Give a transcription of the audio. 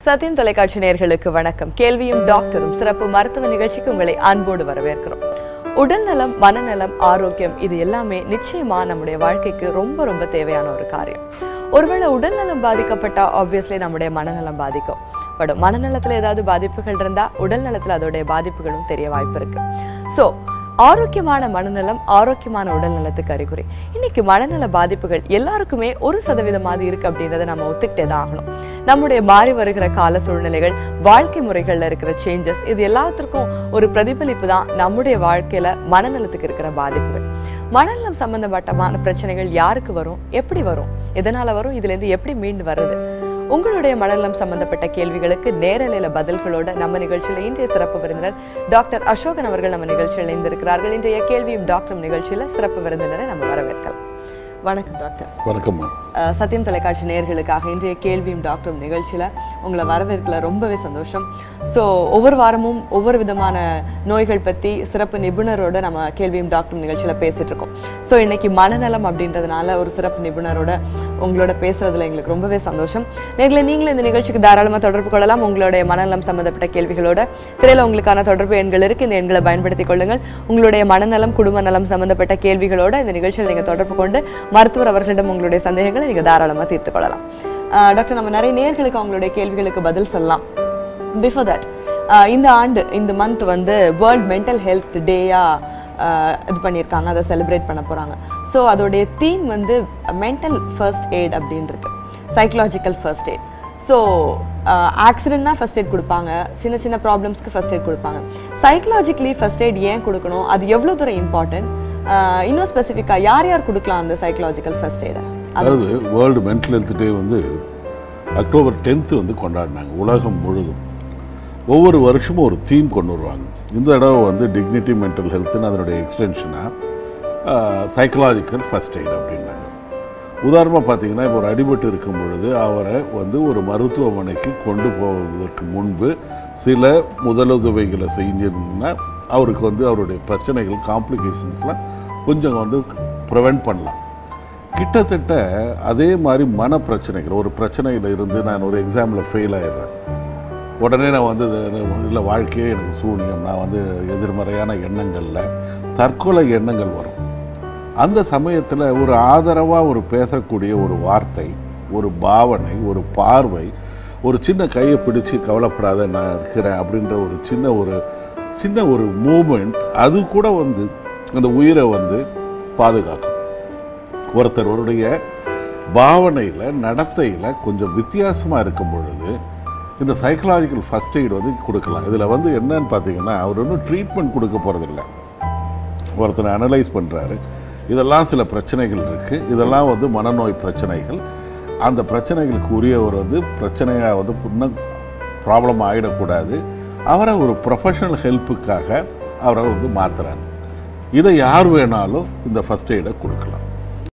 சத்தியம் தொலைக்காட்சி நேயர்களுக்கு வணக்கம் கேள்வியும் டாக்டரும் சிறப்பு மருத்துவ நிகழ்ச்சிக்கு உங்களை அன்போடு வரவேற்கிறோம் உடல்நலம் மனநலம் ஆரோக்கியம் இது எல்லாமே நிச்சயமா நம்முடைய வாழ்க்கைக்கு ரொம்ப ரொம்ப தேவையான ஒரு காரியம் ஒருவேளை உடல்நலம் பாதிக்கப்பட்டா ஆப்வியஸ்லி நம்முடைய மனநலம் பாதிக்கும் பட் மனநலத்துல ஏதாவது பாதிப்புகள் இருந்தா உடல் நலத்துல அதோடைய பாதிப்புகளும் தெரிய வாய்ப்பு இருக்கு சோ ஆரோக்கியமான மனநலம் ஆரோக்கியமான உடல் நலத்துக்கு அறிகுறி இன்னைக்கு மனநல பாதிப்புகள் எல்லாருக்குமே ஒரு சதவீதமாவது இருக்கு அப்படின்றத நம்ம ஒத்துக்கிட்டே தான் ஆகணும் நம்முடைய மாறி வருகிற கால சூழ்நிலைகள் வாழ்க்கை முறைகள்ல இருக்கிற சேஞ்சஸ் இது எல்லாத்திற்கும் ஒரு பிரதிபலிப்பு தான் நம்முடைய வாழ்க்கையில மனநலத்துக்கு இருக்கிற பாதிப்புகள் மனநலம் சம்பந்தப்பட்டமான பிரச்சனைகள் யாருக்கு வரும் எப்படி வரும் எதனால வரும் இதுல இருந்து எப்படி மீண்டு வர்றது உங்களுடைய மனநலம் சம்பந்தப்பட்ட கேள்விகளுக்கு நேரலையில பதில்களோட நம்ம நிகழ்ச்சியில இன்றைய சிறப்பு விருந்தினர் டாக்டர் அசோகன் அவர்கள் நம்ம நிகழ்ச்சியில் இணைந்திருக்கிறார்கள் இன்றைய கேள்வியும் டாக்டரும் நிகழ்ச்சியில சிறப்பு விருந்தினரை நம்ம வரவேற்கலாம் வணக்கம் டாக்டர் வணக்கம் மேம் அஹ், சத்தியம் தொலைக்காட்சி நேயர்களுக்காக இன்றைய கேள்வியும் டாக்டரும் நிகழ்ச்சியில உங்களை வரவேற்கல ரொம்பவே சந்தோஷம் ஸோ ஒவ்வொரு வாரமும் ஒவ்வொரு விதமான நோய்கள் பத்தி சிறப்பு நிபுணரோட நம்ம கேள்வியும் டாக்டரும் நிகழ்ச்சியில பேசிட்டு இருக்கோம் ஸோ இன்னைக்கு மனநலம் அப்படின்றதுனால ஒரு சிறப்பு நிபுணரோட உங்களோட பேசுறதுல எங்களுக்கு ரொம்பவே சந்தோஷம் நேர்களை நீங்களும் இந்த நிகழ்ச்சிக்கு தாராளமா தொடர்பு கொள்ளலாம் உங்களுடைய மனநலம் சம்பந்தப்பட்ட கேள்விகளோட திரையில உங்களுக்கான தொடர்பு எண்கள் இருக்கு இந்த எண்களை பயன்படுத்திக் கொள்ளுங்கள் உங்களுடைய மனநலம் குடும்ப நலம் சம்பந்தப்பட்ட கேள்விகளோட இந்த நிகழ்ச்சியில் நீங்க தொடர்பு கொண்டு மருத்துவர் அவர்களிடம் உங்களுடைய சந்தேகங்களை நீங்க தாராளமா தீர்த்துக் கொள்ளலாம் ஆஹ் டாக்டர் நம்ம நிறைய நேர்களுக்கு அவங்களுடைய கேள்விகளுக்கு பதில் சொல்லலாம் பிஃபோர் தட் இந்த ஆண்டு இந்த மந்த் வந்து வேர்ல்ட் மென்டல் ஹெல்த் டேயா இது பண்ணியிருக்காங்க அதை செலிப்ரேட் பண்ண போறாங்க ஸோ அதோடைய தீம் வந்து மென்டல் ஃபர்ஸ்ட் எய்ட் அப்படின்னு இருக்கு சைக்கலாஜிக்கல் ஃபர்ஸ்ட் எய்ட் ஸோ ஆக்சிடென்ட்னா ஃபர்ஸ்ட் எய்ட் கொடுப்பாங்க சின்ன சின்ன ப்ராப்ளம்ஸ்க்கு ஃபர்ஸ்ட் எய்ட் கொடுப்பாங்க சைக்கலாஜிக்கலி ஃபர்ஸ்ட் எய்ட் ஏன் கொடுக்கணும் அது எவ்வளோ தூரம் இம்பார்ட்டன்ட் இன்னும் ஸ்பெசிஃபிக்காக யார் யார் கொடுக்கலாம் அந்த சைக்கலாஜிக்கல் ஃபர்ஸ்ட் எய்டை அதாவது வேர்ல்டு மென்டல் ஹெல்த் டே வந்து அக்டோபர் டென்த்து வந்து கொண்டாடினாங்க உலகம் முழுதும் ஒவ்வொரு வருஷமும் ஒரு தீம் கொண்டு வருவாங்க இந்த தடவை வந்து டிக்னிட்டி மென்டல் ஹெல்த்னு அதனுடைய எக்ஸ்டென்ஷனாக சைக்கலாஜிக்கல் ஃபர்ஸ்ட் எய்ட் அப்படின்னாங்க உதாரணமாக பார்த்தீங்கன்னா இப்போ ஒரு அடிபட்டு இருக்கும் பொழுது அவரை வந்து ஒரு மருத்துவமனைக்கு கொண்டு போவதற்கு முன்பு சில முதலுதவிகளை செஞ்சோம்னா அவருக்கு வந்து அவருடைய பிரச்சனைகள் காம்ப்ளிகேஷன்ஸ்லாம் கொஞ்சம் வந்து ப்ரிவெண்ட் பண்ணலாம் கிட்டத்தட்ட அதே மாதிரி மன பிரச்சனைகள் ஒரு பிரச்சனையில் இருந்து நான் ஒரு எக்ஸாமில் ஃபெயில் ஆயிடுறேன் உடனே நான் வந்து இல்லை வாழ்க்கையே எனக்கு சூனியம் நான் வந்து எதிர்மறையான எண்ணங்களில் தற்கொலை எண்ணங்கள் வரும் அந்த சமயத்தில் ஒரு ஆதரவாக ஒரு பேசக்கூடிய ஒரு வார்த்தை ஒரு பாவனை ஒரு பார்வை ஒரு சின்ன கையை பிடிச்சு கவலைப்படாத நான் இருக்கிறேன் அப்படின்ற ஒரு சின்ன ஒரு சின்ன ஒரு மூமெண்ட் அது கூட வந்து அந்த உயிரை வந்து பாதுகாக்கும் ஒருத்தருடைய பாவனையில் நடத்தையில் கொஞ்சம் வித்தியாசமாக இருக்கும் பொழுது இந்த சைக்கலாஜிக்கல் ஃபர்ஸ்ட் எய்ட் வந்து கொடுக்கலாம் இதில் வந்து என்னன்னு பார்த்தீங்கன்னா அவர் ஒன்றும் ட்ரீட்மெண்ட் கொடுக்க போகிறதில்ல ஒருத்தனை அனலைஸ் பண்ணுறாரு இதெல்லாம் சில பிரச்சனைகள் இருக்குது இதெல்லாம் வந்து மனநோய் பிரச்சனைகள் அந்த பிரச்சனைகளுக்கு உரியவர் வந்து பிரச்சனையாக வந்து இன்னும் ப்ராப்ளம் ஆகிடக்கூடாது அவரை ஒரு ப்ரொஃபஷனல் ஹெல்ப்புக்காக அவரை வந்து மாற்றுறாங்க இதை யார் வேணாலும் இந்த ஃபர்ஸ்ட் எய்டை கொடுக்கலாம்